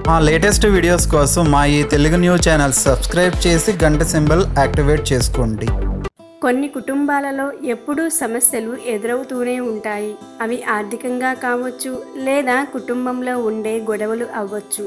మా latest videos కోసం మా ఈ తెలుగు న్యూస్ ఛానల్ సబ్స్క్రైబ్ చేసి గంట సింబల్ యాక్టివేట్ చేసుకోండి కొన్ని కుటుంబాలలో ఎప్పుడూ సమస్యలు ఎదురవుతూనే ఉంటాయి అవి ఆర్థికంగా కావచ్చు లేదా కుటుంబంలో ఉండే గొడవలు అవ్వచ్చు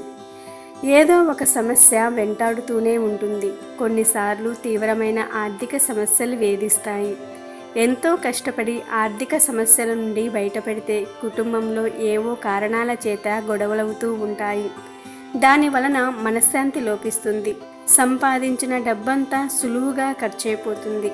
ఏదో ఒక సమస్య వెంటాడుతూనే ఉంటుంది కొన్నిసార్లు తీవ్రమైన ఆర్థిక సమస్యలు వేధిస్తాయి ఎంతో కష్టపడి ఆర్థిక సమస్యల నుండి బయటపడితే కుటుంబంలో ఏవో కారణాల చేత గొడవలవుతూ ఉంటాయి దాని వలన మనశ్శాంతి లోపిస్తుంది సంపాదించిన డబ్బంతా సులువుగా ఖర్చయిపోతుంది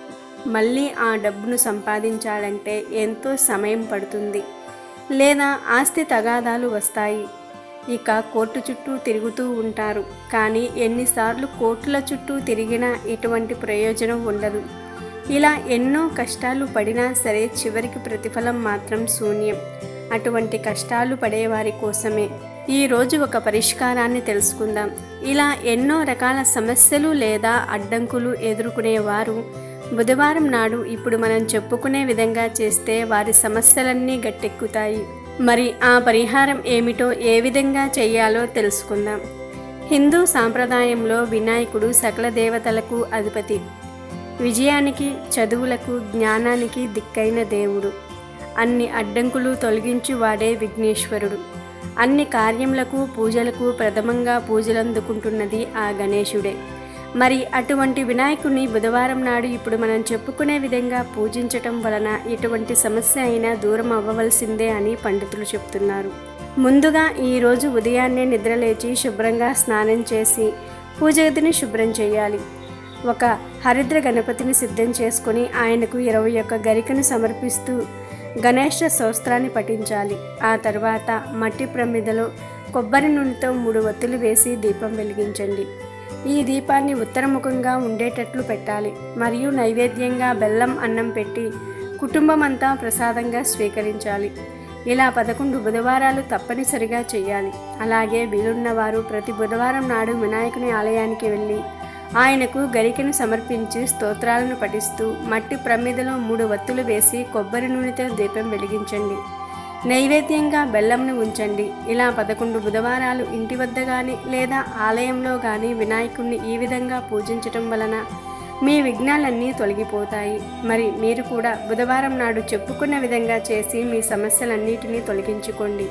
మళ్ళీ ఆ డబ్బును సంపాదించాలంటే ఎంతో సమయం పడుతుంది లేదా ఆస్తి తగాదాలు వస్తాయి ఇక కోర్టు చుట్టూ తిరుగుతూ ఉంటారు కానీ ఎన్నిసార్లు కోర్టుల చుట్టూ తిరిగినా ఎటువంటి ప్రయోజనం ఉండదు ఇలా ఎన్నో కష్టాలు పడినా సరే చివరికి ప్రతిఫలం మాత్రం శూన్యం అటువంటి కష్టాలు పడేవారి కోసమే ఈరోజు ఒక పరిష్కారాన్ని తెలుసుకుందాం ఇలా ఎన్నో రకాల సమస్యలు లేదా అడ్డంకులు ఎదుర్కొనేవారు బుధవారం నాడు ఇప్పుడు మనం చెప్పుకునే విధంగా చేస్తే వారి సమస్యలన్నీ గట్టెక్కుతాయి మరి ఆ పరిహారం ఏమిటో ఏ విధంగా చేయాలో తెలుసుకుందాం హిందూ సాంప్రదాయంలో వినాయకుడు సకల దేవతలకు అధిపతి విజయానికి చదువులకు జ్ఞానానికి దిక్కైన దేవుడు అన్ని అడ్డంకులు తొలగించి వాడే విఘ్నేశ్వరుడు అన్ని కార్యములకు పూజలకు ప్రథమంగా పూజలందుకుంటున్నది ఆ గణేశుడే మరి అటువంటి వినాయకుని బుధవారం నాడు ఇప్పుడు మనం చెప్పుకునే విధంగా పూజించటం వలన ఎటువంటి సమస్య అయినా దూరం అవ్వవలసిందే అని పండితులు చెప్తున్నారు ముందుగా ఈరోజు ఉదయాన్నే నిద్రలేచి శుభ్రంగా స్నానం చేసి పూజ గదిని శుభ్రం చేయాలి ఒక హరిద్ర గణపతిని సిద్ధం చేసుకొని ఆయనకు ఇరవై ఒక్క గరికను సమర్పిస్తూ గణేష స్తోత్రాన్ని పఠించాలి ఆ తర్వాత మట్టి ప్రమిదలో కొబ్బరి నూనెతో మూడు ఒత్తులు వేసి దీపం వెలిగించండి ఈ దీపాన్ని ఉత్తరముఖంగా ఉండేటట్లు పెట్టాలి మరియు నైవేద్యంగా బెల్లం అన్నం పెట్టి కుటుంబం అంతా ప్రసాదంగా స్వీకరించాలి ఇలా పదకొండు బుధవారాలు తప్పనిసరిగా చేయాలి అలాగే వీలున్నవారు ప్రతి బుధవారం నాడు వినాయకుని ఆలయానికి వెళ్ళి ఆయనకు గరికెను సమర్పించి స్తోత్రాలను పఠిస్తూ మట్టి ప్రమిదలో మూడు వత్తులు వేసి కొబ్బరి నూనెతో దీపం వెలిగించండి నైవేద్యంగా బెల్లంను ఉంచండి ఇలా పదకొండు బుధవారాలు ఇంటి వద్ద కానీ లేదా ఆలయంలో కానీ వినాయకుణ్ణి ఈ విధంగా పూజించటం వలన మీ విఘ్నాలన్నీ తొలగిపోతాయి మరి మీరు కూడా బుధవారం నాడు చెప్పుకున్న విధంగా చేసి మీ సమస్యలన్నిటినీ తొలగించుకోండి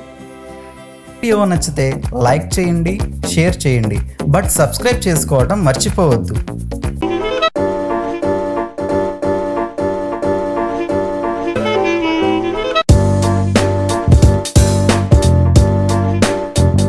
వీడియో నచ్చితే లైక్ చేయండి షేర్ చేయండి బట్ సబ్స్క్రైబ్ చేసుకోవడం మర్చిపోవద్దు